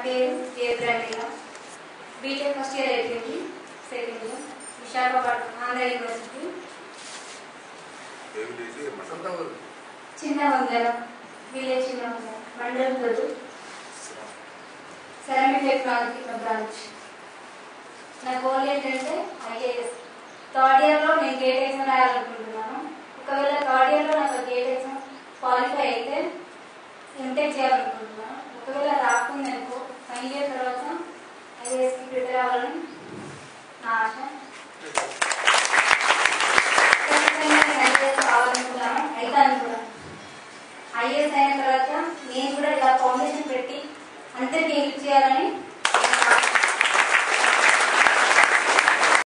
పేరు Jayapramila B Tech first year అయిపోయింది second year Visakhapatnam Andhra university ఏమి చేసి సొంత ఊరు చిన్న వందల విలేజ్ చిన్న వందల మండలం దొడ్డు సెరమిక్ టెక్నాలజీ బ్రాంచ్ నా గోల్ ఏంటంటే ఐఏఎస్ థర్డ్ ఇయర్లో నేను గేట్ ఎగ్జామ్ రాయాలనుకుంటున్నాను ఒకవేళ థర్డ్ ఇయర్లో నాకు గేట్ ఎగ్జామ్ క్వాలిఫై అయితే ఎంటెక్ చేయాలనుకుంటున్నాను ఒకవేళ రాకుండా అనుకో ఫైనల్ ఇయర్ తర్వాత ఐఏఎస్కి ప్రిపేర్ అవ్వాలని నా ఆశ ఖచ్చితంగా నేను ఐఏఎస్ కావాలనుకున్నాను అవుతాను కూడా ఐఏఎస్ అయిన తర్వాత నేను కూడా ఇలా ఫౌండేషన్ పెట్టి అందరికీ హెల్ప్ చేయాలని